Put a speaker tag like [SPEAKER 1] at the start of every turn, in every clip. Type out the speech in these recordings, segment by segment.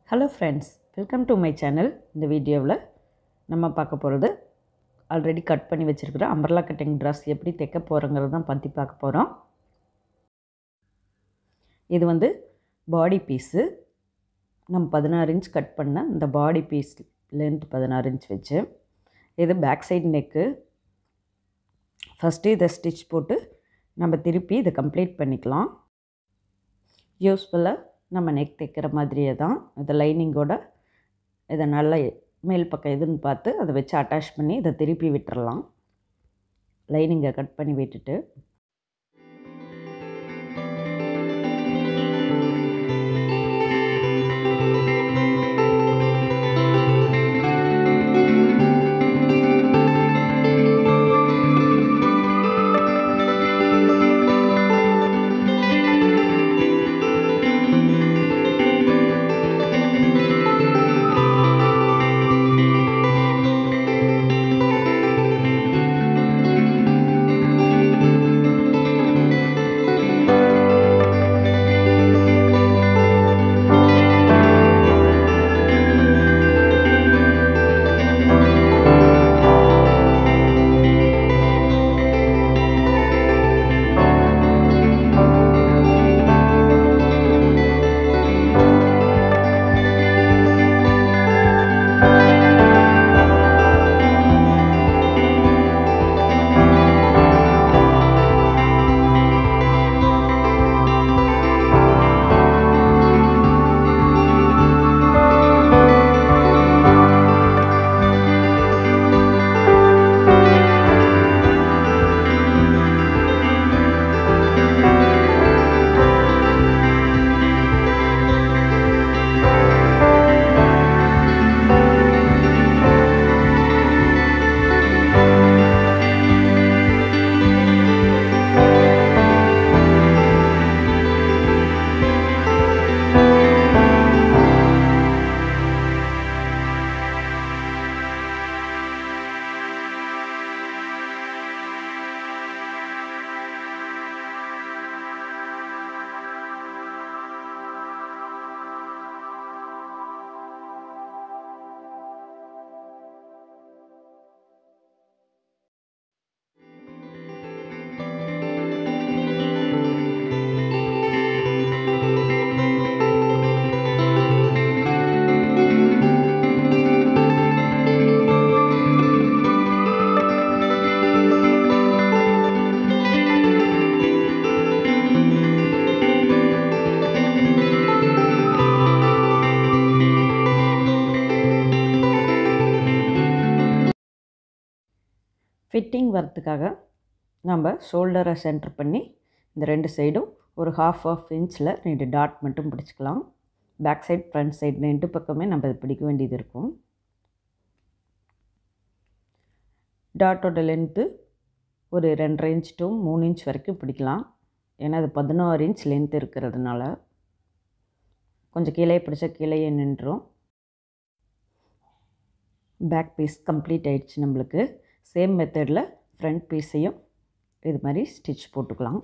[SPEAKER 1] hello friends welcome to my channel இந்த வீடியோவில் நம்ம பார்க்க போகிறது ஆல்ரெடி கட் பண்ணி வச்சுருக்கிற அம்பர்லா கட்டிங் ட்ரெஸ் எப்படி தைக்க போகிறோங்கிறது தான் பற்றி பார்க்க போகிறோம் இது வந்து பாடி பீஸு நம்ம பதினாறு இன்ச் கட் பண்ண இந்த பாடி பீஸ் லென்த் பதினாறு இன்ச் வச்சு இது பேக் சைடு நெக்கு ஃபஸ்ட்டு இதை ஸ்டிச் போட்டு நம்ம திருப்பி இதை கம்ப்ளீட் பண்ணிக்கலாம் யூஸ்ஃபுல்லாக நம்ம நெக் தைக்கிற மாதிரியே தான் இது லைனிங்கோட இதை நல்லா மேல் பக்கம் எதுன்னு பார்த்து அதை வச்சு அட்டாச் பண்ணி இதை திருப்பி விட்டுறலாம் லைனிங்கை கட் பண்ணி விட்டுட்டு ஃபிட்டிங் வரத்துக்காக நம்ம ஷோல்டரை சென்டர் பண்ணி இந்த ரெண்டு சைடும் ஒரு ஹாஃப் ஆஃப் இன்ச்சில் ரெண்டு டாட் மட்டும் பிடிச்சிக்கலாம் பேக் சைட் ஃப்ரண்ட் சைடு ரெண்டு பக்கமே நம்ம இது பிடிக்க வேண்டியது இருக்கும் டாட்டோட லென்த்து ஒரு ரெண்டரை இன்ச் டு மூணு இன்ச் வரைக்கும் பிடிக்கலாம் ஏன்னா அது பதினாறு இன்ச் லென்த் இருக்கிறதுனால கொஞ்சம் கீழே பிடிச்சா கீழேயே நின்றுடும் பேக் பீஸ் கம்ப்ளீட் ஆயிடுச்சு நம்மளுக்கு சேம் மெத்தடில் ஃப்ரண்ட் பீஸையும் இது மாதிரி ஸ்டிச் போட்டுக்கலாம்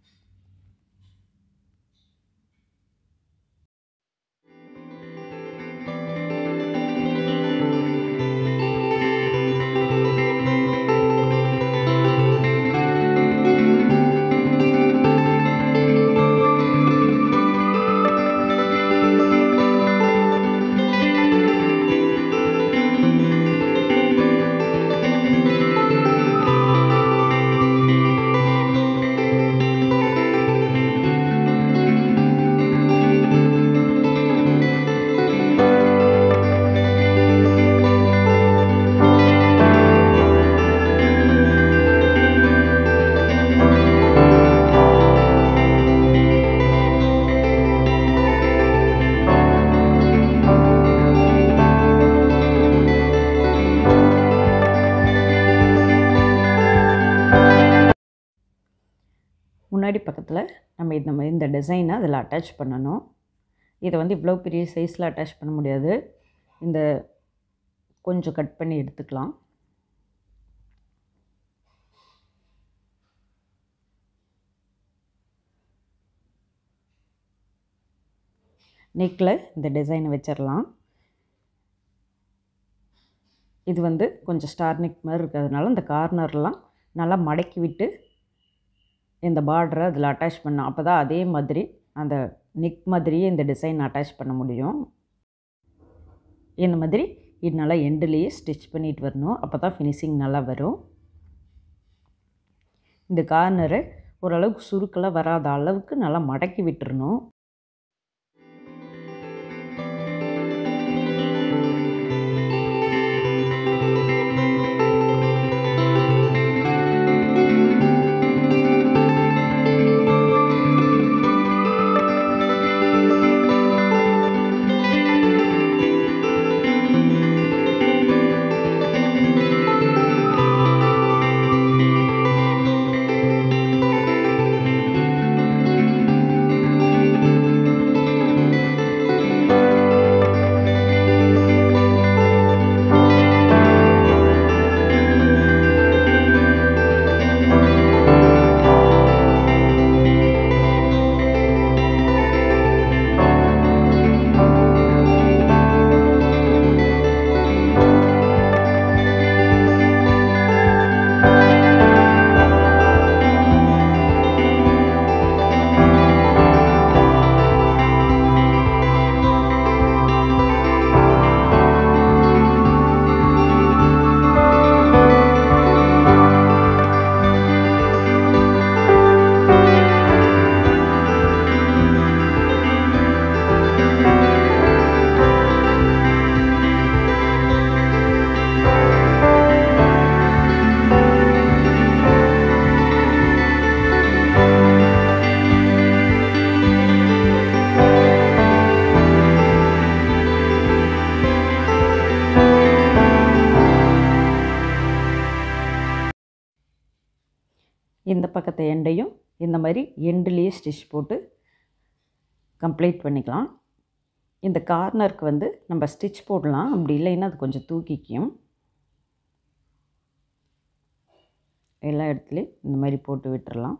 [SPEAKER 1] முன்னாடி பக்கத்தில் நம்ம இந்த மாதிரி இந்த டிசைனை அதில் அட்டாச் பண்ணணும் இதை வந்து இவ்வளோ பெரிய சைஸில் அட்டாச் பண்ண முடியாது இந்த கொஞ்சம் கட் பண்ணி எடுத்துக்கலாம் நெக்கில் இந்த டிசைனை வச்சிடலாம் இது வந்து கொஞ்சம் ஸ்டார் நெக் மாதிரி இருக்கிறதுனால இந்த கார்னர்லாம் நல்லா மடக்கி விட்டு இந்த பார்டரை அதில் அட்டாச் பண்ணோம் அப்போ தான் அதே மாதிரி அந்த நெக் மாதிரியே இந்த டிசைன் அட்டாச் பண்ண முடியும் இந்த மாதிரி இது நல்லா எண்டுலேயே ஸ்டிச் பண்ணிட்டு வரணும் அப்போ தான் ஃபினிஷிங் நல்லா வரும் இந்த கார்னரை ஓரளவுக்கு சுருக்கெல்லாம் வராத அளவுக்கு நல்லா மடக்கி விட்டுறணும் இந்த பக்கத்து எண்டையும் இந்த மாதிரி எண்டுலேயே ஸ்டிச் போட்டு கம்ப்ளீட் பண்ணிக்கலாம் இந்த கார்னருக்கு வந்து நம்ம ஸ்டிச் போடலாம் அப்படி இல்லைன்னா அது கொஞ்சம் தூக்கிக்கும் எல்லா இடத்துலையும் இந்த மாதிரி போட்டு விட்டுறலாம்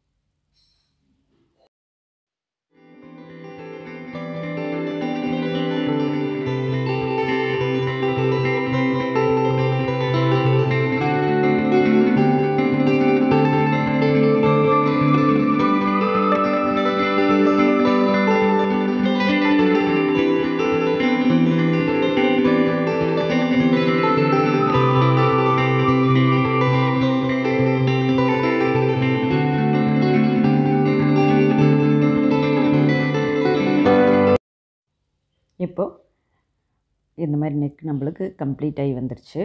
[SPEAKER 1] இப்போது இந்த மாதிரி நெக் நம்மளுக்கு கம்ப்ளீட் ஆகி வந்துருச்சு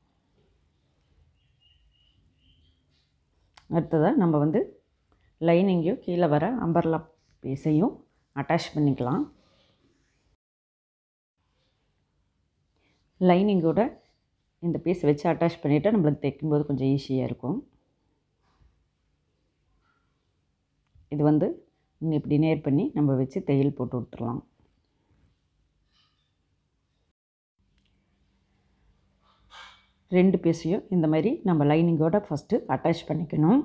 [SPEAKER 1] அடுத்ததாக நம்ம வந்து லைனிங்கையும் கீழே வர அம்பர்லா பீஸையும் அட்டாச் பண்ணிக்கலாம் லைனிங்கோட இந்த பீஸ் வச்சு அட்டாச் பண்ணிவிட்டால் நம்மளுக்கு தைக்கும்போது கொஞ்சம் ஈஸியாக இருக்கும் இது வந்து இங்கே இப்படி நேர் பண்ணி நம்ம வச்சு தையல் போட்டு விட்டுறலாம் ரெண்டு பீஸையும் இந்த மாதிரி நம்ம லைனிங்கோட ஃபஸ்ட்டு அட்டாச் பண்ணிக்கணும்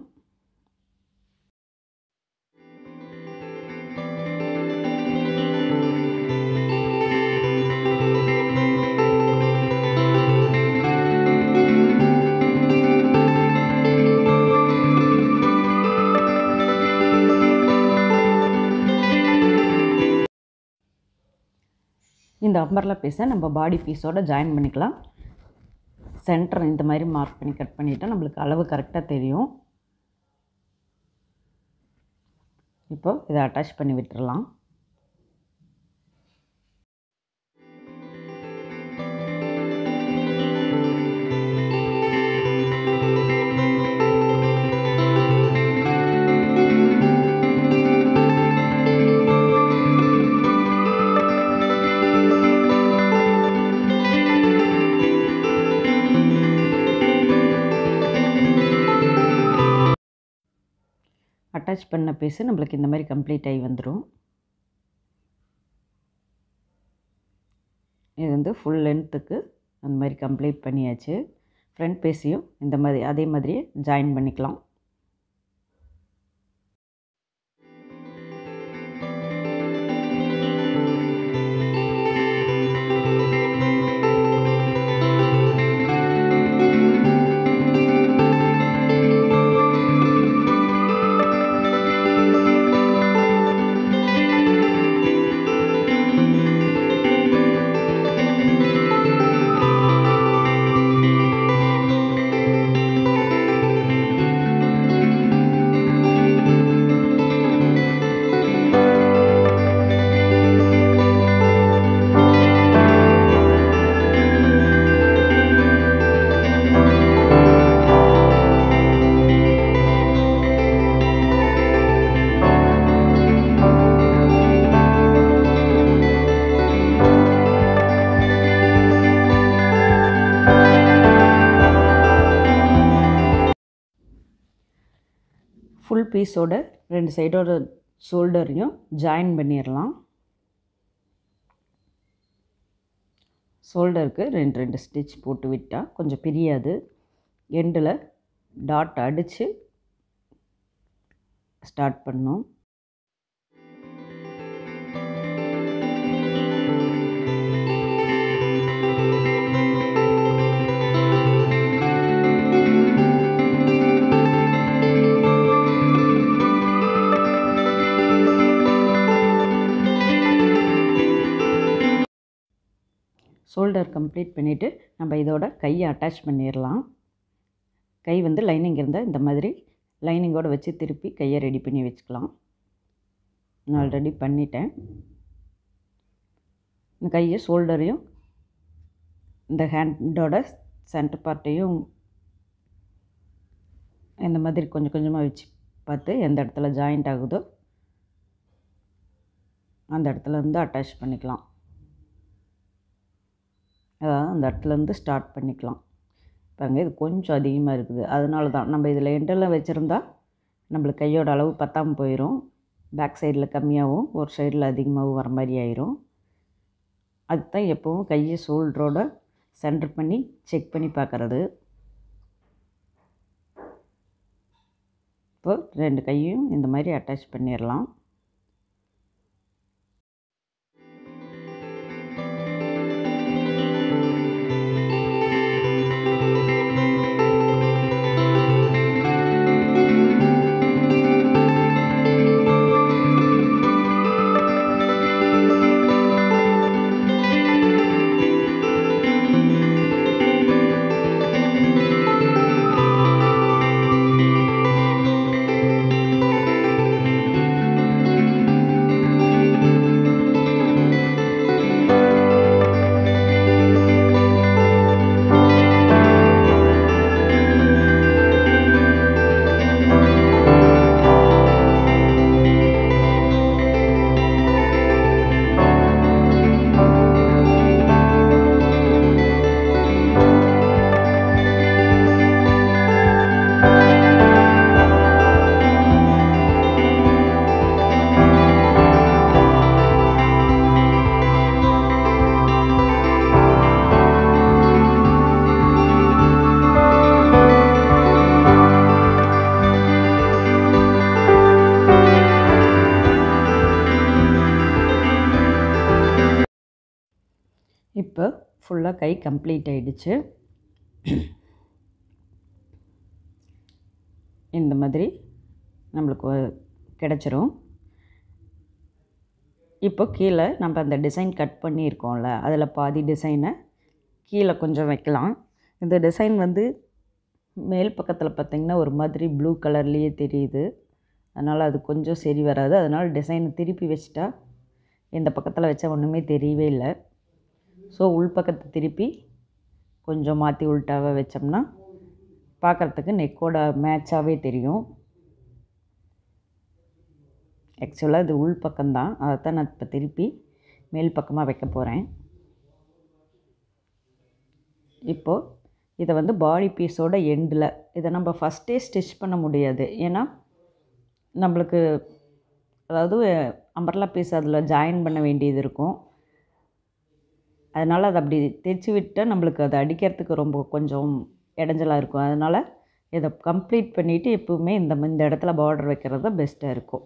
[SPEAKER 1] இந்த அம்பர்லா பீஸை நம்ம பாடி பீஸோட ஜாயின் பண்ணிக்கலாம் சென்டர் இந்த மாதிரி மார்க் பண்ணி கட் பண்ணிட்டால் நம்மளுக்கு அளவு கரெக்டாக தெரியும் இப்போது இதை அட்டாச் பண்ணி விட்டுறலாம் அட்டாச் பண்ண பீஸு நம்மளுக்கு இந்த மாதிரி கம்ப்ளீட் ஆகி வந்துடும் இது வந்து ஃபுல் லென்த்துக்கு அந்த மாதிரி கம்ப்ளீட் பண்ணியாச்சு ஃப்ரண்ட் பீஸையும் இந்த மாதிரி அதே மாதிரியே ஜாயின் பண்ணிக்கலாம் ஃபுல் பீஸோட ரெண்டு சைடோட ஷோல்டரையும் ஜாயின் பண்ணிடலாம் ஷோல்டருக்கு ரெண்டு ரெண்டு ஸ்டிச் போட்டு விட்டால் கொஞ்சம் பிரியாது எண்டில் டாட் அடித்து ஸ்டார்ட் பண்ணணும் ஷோல்டர் கம்ப்ளீட் பண்ணிவிட்டு நம்ம இதோட கையை அட்டாச் பண்ணிடலாம் கை வந்து லைனிங் இருந்தால் இந்த மாதிரி லைனிங்கோடு வச்சு திருப்பி கையை ரெடி பண்ணி வச்சுக்கலாம் நான் ஆல்ரெடி பண்ணிட்டேன் இந்த கையை ஷோல்டரையும் இந்த ஹேண்டோட சென்டர் பார்ட்டையும் இந்த மாதிரி கொஞ்சம் கொஞ்சமாக வச்சு பார்த்து எந்த இடத்துல ஜாயிண்ட் ஆகுதோ அந்த இடத்துல இருந்து அட்டாச் பண்ணிக்கலாம் அதாவது அந்த இடத்துலேருந்து ஸ்டார்ட் பண்ணிக்கலாம் பாருங்க இது கொஞ்சம் அதிகமாக இருக்குது அதனால தான் நம்ம இதில் எண்டெல்லாம் வச்சுருந்தா நம்மளுக்கு கையோட அளவு பத்தாமல் போயிடும் பேக் சைடில் கம்மியாகவும் ஒரு சைடில் அதிகமாகவும் வர மாதிரி ஆயிரும் அதுதான் எப்போவும் கையை ஷோல்டரோட சென்டர் பண்ணி செக் பண்ணி பார்க்குறது இப்போ ரெண்டு கையும் இந்த மாதிரி அட்டாச் பண்ணிடலாம் இப்போ ஃபுல்லாக கை கம்ப்ளீட் ஆயிடுச்சு இந்த மாதிரி நம்மளுக்கு கிடச்சிரும் இப்போ கீழே நம்ம அந்த டிசைன் கட் பண்ணியிருக்கோம்ல அதில் பாதி டிசைனை கீழே கொஞ்சம் வைக்கலாம் இந்த டிசைன் வந்து மேல் பக்கத்தில் பார்த்திங்கன்னா ஒரு மாதிரி ப்ளூ கலர்லேயே தெரியுது அதனால் அது கொஞ்சம் சரி வராது அதனால் டிசைனை திருப்பி வச்சிட்டா இந்த பக்கத்தில் வச்சா ஒன்றுமே தெரியவே இல்லை ஸோ உள்பக்கத்தை திருப்பி கொஞ்சம் மாற்றி உள்ட்டாக வச்சோம்னா பார்க்குறதுக்கு நெக்கோட மேட்சாகவே தெரியும் ஆக்சுவலாக இது உள் பக்கம்தான் அதைத்தான் நான் இப்போ திருப்பி மேல் பக்கமாக வைக்க போகிறேன் இப்போது இதை வந்து பாடி பீஸோட எண்டில் இதை நம்ம ஃபஸ்ட்டே ஸ்டிச் பண்ண முடியாது ஏன்னா நம்மளுக்கு அதாவது அம்பர்லா பீஸ் அதில் ஜாயின் பண்ண வேண்டியது இருக்கும் அதனால் அதை அப்படி தைச்சி விட்டால் நம்மளுக்கு அதை அடிக்கிறதுக்கு ரொம்ப கொஞ்சம் இடைஞ்சலாக இருக்கும் அதனால் இதை கம்ப்ளீட் பண்ணிவிட்டு எப்போவுமே இந்த இந்த இடத்துல பார்டர் வைக்கிறது தான் பெஸ்ட்டாக இருக்கும்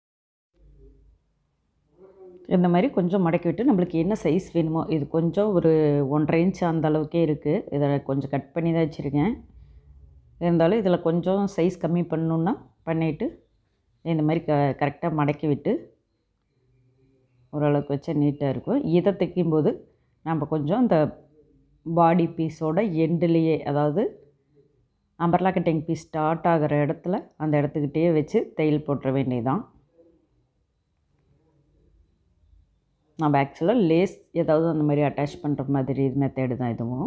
[SPEAKER 1] இந்த மாதிரி கொஞ்சம் மடக்கி விட்டு நம்மளுக்கு என்ன சைஸ் வேணுமோ இது கொஞ்சம் ஒரு ஒன்றரை இன்ச் அந்த அளவுக்கே இருக்குது இதை கொஞ்சம் கட் பண்ணி தான் வச்சுருக்கேன் இருந்தாலும் இதில் கொஞ்சம் சைஸ் கம்மி பண்ணணுன்னா பண்ணிவிட்டு இந்த மாதிரி க கரெக்டாக மடக்கி விட்டு ஓரளவுக்கு வச்சா நீட்டாக இருக்கும் இதை தைக்கும்போது நம்ம கொஞ்சம் இந்த பாடி பீஸோட எண்டுலேயே அதாவது அம்பர்லா கட்டிங் பீஸ் ஸ்டார்ட் ஆகிற இடத்துல அந்த இடத்துக்கிட்டே வச்சு தையல் போட்டுற வேண்டியதுதான் நம்ம ஆக்சுவலாக லேஸ் ஏதாவது அந்த மாதிரி அட்டாச் பண்ணுற மாதிரி மெத்தேடு தான் இதுவும்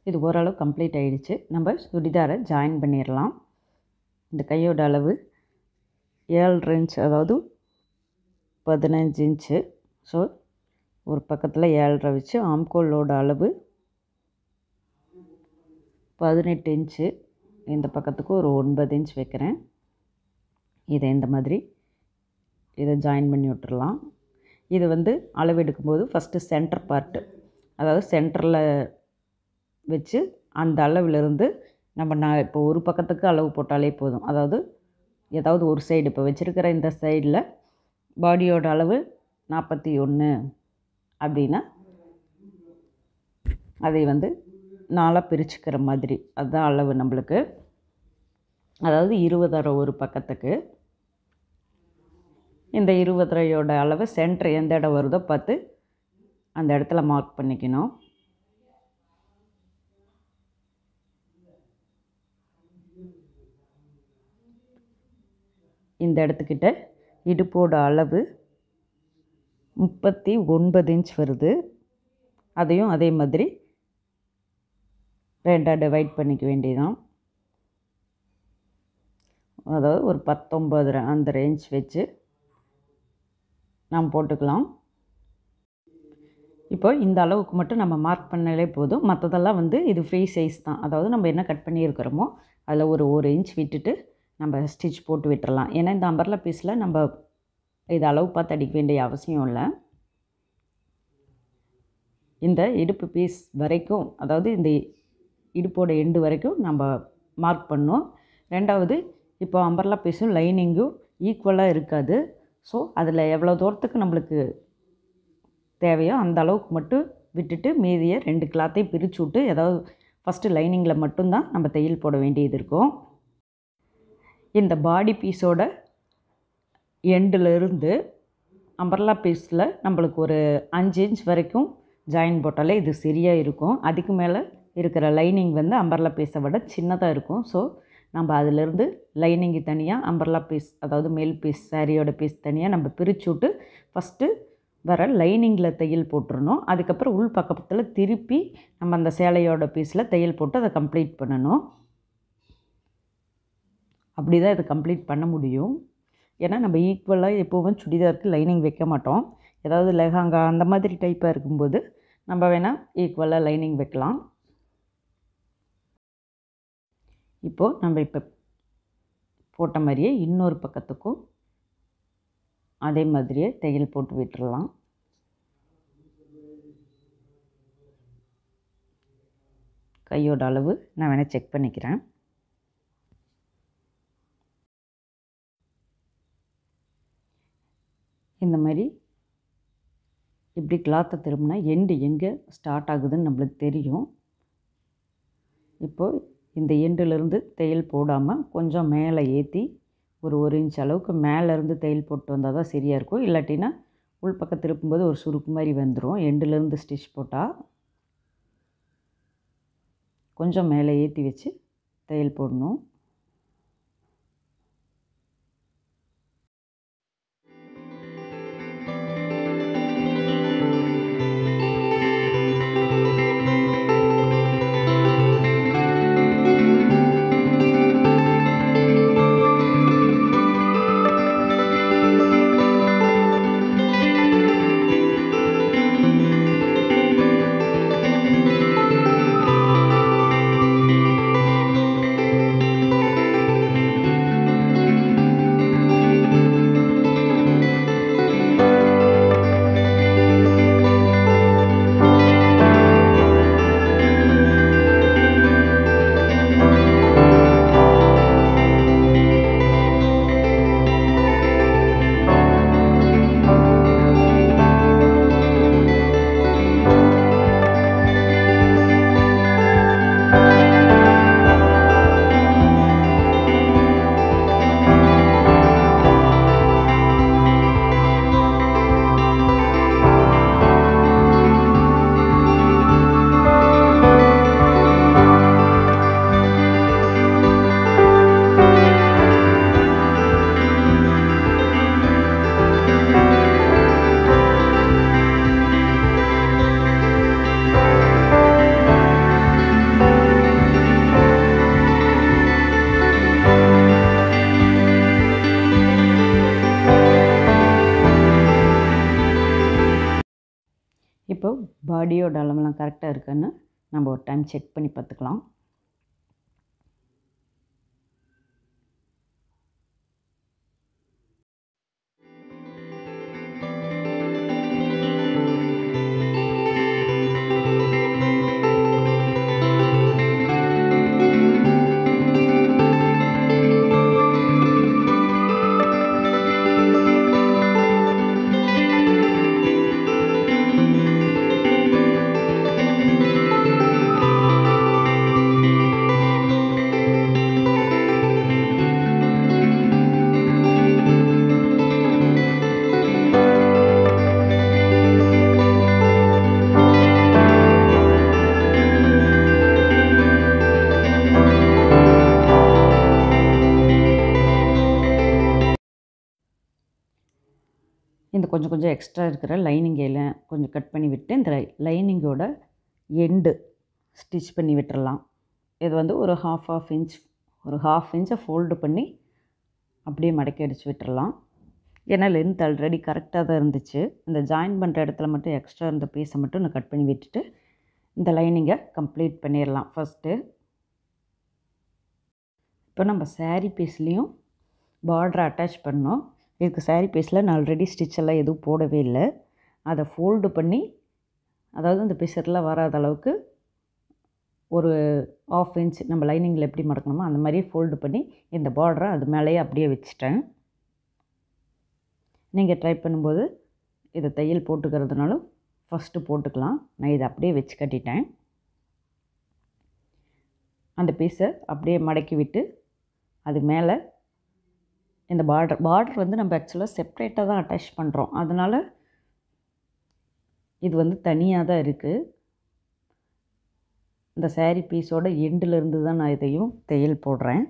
[SPEAKER 1] இது ஓரளவு கம்ப்ளீட் ஆகிடுச்சு நம்ம சுடிதாரை ஜாயின் பண்ணிடலாம் இந்த கையோட அளவு ஏழு இன்ச் அதாவது பதினஞ்சு இன்ச்சு ஸோ ஒரு பக்கத்தில் ஏழரை வச்சு ஆம்கோலோட அளவு பதினெட்டு இன்ச்சு இந்த பக்கத்துக்கு ஒரு ஒன்பது இன்ச் வைக்கிறேன் இதை இந்த மாதிரி இதை ஜாயின் பண்ணி விட்டுறலாம் இது வந்து அளவு எடுக்கும்போது ஃபஸ்ட்டு சென்டர் பார்ட்டு அதாவது சென்டரில் வச்சு அந்த அளவிலிருந்து நம்ம நான் இப்போ ஒரு பக்கத்துக்கு அளவு போட்டாலே போதும் அதாவது ஏதாவது ஒரு சைடு இப்போ வச்சுருக்கிற இந்த சைடில் பாடியோட அளவு நாற்பத்தி ஒன்று அப்படின்னா அதை வந்து நாளாக பிரிச்சுக்கிற மாதிரி அதுதான் அளவு நம்மளுக்கு அதாவது இருபதரை ஒரு பக்கத்துக்கு இந்த இருபதரையோட அளவு சென்டர் எந்த இடம் வருதோ பார்த்து அந்த இடத்துல மார்க் பண்ணிக்கணும் இந்த இடத்துக்கிட்ட இடுப்போட அளவு முப்பத்தி ஒன்பது இன்ச் வருது அதையும் அதே மாதிரி ரெண்டாக டிவைட் பண்ணிக்க வேண்டியதான் அதாவது ஒரு பத்தொம்பது அந்த ரேஞ்ச் வச்சு நாம் போட்டுக்கலாம் இப்போ இந்த அளவுக்கு மட்டும் நம்ம மார்க் பண்ணாலே போதும் மற்றதெல்லாம் வந்து இது ஃப்ரீ சைஸ் தான் அதாவது நம்ம என்ன கட் பண்ணியிருக்கிறோமோ அதில் ஒரு ஒரு இன்ச் விட்டுட்டு நம்ம ஸ்டிச் போட்டு விட்டுறலாம் ஏன்னா இந்த அம்பர்லா பீஸில் நம்ம இது அளவு பார்த்து அடிக்க வேண்டிய அவசியம் இல்லை இந்த இடுப்பு பீஸ் வரைக்கும் அதாவது இந்த இடுப்போட எண்டு வரைக்கும் நம்ம மார்க் பண்ணோம் ரெண்டாவது இப்போ அம்பர்லா பீஸும் லைனிங்கும் ஈக்குவலாக இருக்காது ஸோ அதில் எவ்வளோ தூரத்துக்கு நம்மளுக்கு தேவையோ அந்த அளவுக்கு மட்டும் விட்டுட்டு மீதியை ரெண்டு கிளாத்தையும் பிரித்து விட்டு ஏதாவது ஃபஸ்ட்டு லைனிங்கில் மட்டும்தான் நம்ம தையல் போட வேண்டியது இருக்கும் இந்த பாடி பீஸோட எண்டிலிருந்து அம்பர்லா பீஸில் நம்மளுக்கு ஒரு அஞ்சு இன்ச் வரைக்கும் ஜாயின் போட்டாலே இது சரியாக இருக்கும் அதுக்கு மேலே இருக்கிற லைனிங் வந்து அம்பர்லா பீஸை விட சின்னதாக இருக்கும் ஸோ நம்ம அதிலிருந்து லைனிங்கு தனியாக அம்பர்லா பீஸ் அதாவது மேல் பீஸ் சாரியோட பீஸ் தனியாக நம்ம பிரித்து விட்டு ஃபஸ்ட்டு வர லைனிங்கில் தையல் போட்டுருணும் அதுக்கப்புறம் உள் பக்கத்தில் திருப்பி நம்ம அந்த சேலையோட பீஸில் தையல் போட்டு அதை கம்ப்ளீட் பண்ணணும் அப்படி தான் இதை கம்ப்ளீட் பண்ண முடியும் ஏன்னா நம்ம ஈக்குவலாக எப்போவும் சுடிதாருக்கு லைனிங் வைக்க மாட்டோம் ஏதாவது லெஹாங்கா அந்த மாதிரி டைப்பாக இருக்கும்போது நம்ம வேணால் ஈக்குவலாக லைனிங் வைக்கலாம் இப்போது நம்ம இப்போ போட்ட மாதிரியே இன்னொரு பக்கத்துக்கும் அதே மாதிரியே தையல் போட்டு விட்டுறலாம் கையோட அளவு நான் வேணால் செக் பண்ணிக்கிறேன் இந்த மாதிரி இப்படி கிளாத்தை திரும்பினா எண்டு எங்கே ஸ்டார்ட் ஆகுதுன்னு நம்மளுக்கு தெரியும் இப்போது இந்த எண்டுலேருந்து தையல் போடாமல் கொஞ்சம் மேலே ஏற்றி ஒரு ஒரு இன்ச் அளவுக்கு மேலேருந்து தையல் போட்டு வந்தால் தான் சரியாக இருக்கும் இல்லாட்டினா உள் பக்கம் திருப்பும்போது ஒரு சுருக்கு மாதிரி வந்துடும் எண்டுலேருந்து ஸ்டிச் போட்டால் கொஞ்சம் மேலே ஏற்றி வச்சு தையல் போடணும் பாடியோட அளவெல்லாம் கரெக்டாக இருக்கான்னு நம்ம ஒரு டைம் செக் பண்ணி பார்த்துக்கலாம் இந்த கொஞ்சம் கொஞ்சம் எக்ஸ்ட்ரா இருக்கிற லைனிங் எல்லாம் கொஞ்சம் கட் பண்ணி விட்டு இந்த லைனிங்கோட எண்டு ஸ்டிச் பண்ணி விட்டுறலாம் இது வந்து ஒரு ஹாஃப் ஆஃப் இன்ச் ஒரு ஹாஃப் இன்ச்சை ஃபோல்டு பண்ணி அப்படியே மடக்கி அடித்து விட்டுறலாம் ஏன்னா லென்த் ஆல்ரெடி கரெக்டாக தான் இருந்துச்சு இந்த ஜாயின் பண்ணுற இடத்துல மட்டும் எக்ஸ்ட்ரா இருந்த பீஸை மட்டும் நான் கட் பண்ணி விட்டுட்டு இந்த லைனிங்கை கம்ப்ளீட் பண்ணிடலாம் ஃபஸ்ட்டு இப்போ நம்ம saree பீஸ்லேயும் பார்டரை அட்டாச் பண்ணோம் இதுக்கு saree பீஸில் நான் ஆல்ரெடி ஸ்டிச் எல்லாம் எதுவும் போடவே இல்லை அதை ஃபோல்டு பண்ணி அதாவது இந்த பிசர்லாம் வராத அளவுக்கு ஒரு ஆஃப் இன்ச் நம்ம லைனிங்கில் எப்படி மடக்கணுமோ அந்த மாதிரி ஃபோல்டு பண்ணி இந்த பார்டரை அது மேலேயே அப்படியே வச்சுட்டேன் நீங்கள் ட்ரை பண்ணும்போது இதை தையல் போட்டுக்கிறதுனாலும் ஃபஸ்ட்டு போட்டுக்கலாம் நான் இதை அப்படியே வச்சு கட்டிட்டேன் அந்த பீஸை அப்படியே மடக்கி விட்டு அது மேலே இந்த பார்டர் பார்டர் வந்து நம்ம ஆக்சுவலாக செப்ரேட்டாக தான் அட்டாச் பண்ணுறோம் அதனால் இது வந்து தனியாக தான் இருக்குது இந்த saree பீஸோட எண்டிலிருந்து தான் நான் இதையும் தையல் போடுறேன்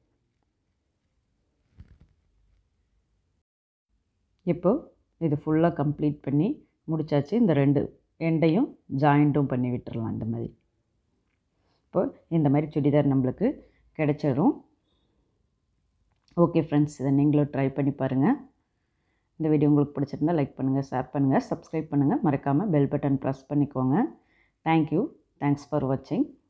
[SPEAKER 1] இப்போ இது ஃபுல்லாக கம்ப்ளீட் பண்ணி முடிச்சாச்சு இந்த ரெண்டு எண்டையும் ஜாயிண்ட்டும் பண்ணி விட்டுறலாம் இந்த மாதிரி இப்போ இந்த மாதிரி சுடிதார் நம்மளுக்கு கிடைச்சிடும் ஓகே ஃப்ரெண்ட்ஸ் இதை நீங்களும் ட்ரை பண்ணி பாருங்கள் இந்த வீடியோ உங்களுக்கு பிடிச்சிருந்தா லைக் பண்ணுங்கள் ஷேர் பண்ணுங்கள் சப்ஸ்கிரைப் பண்ணுங்கள் மறக்காமல் பெல் பட்டன் ப்ரெஸ் பண்ணிக்கோங்க தேங்க்யூ தேங்க்ஸ் ஃபார் வாட்சிங்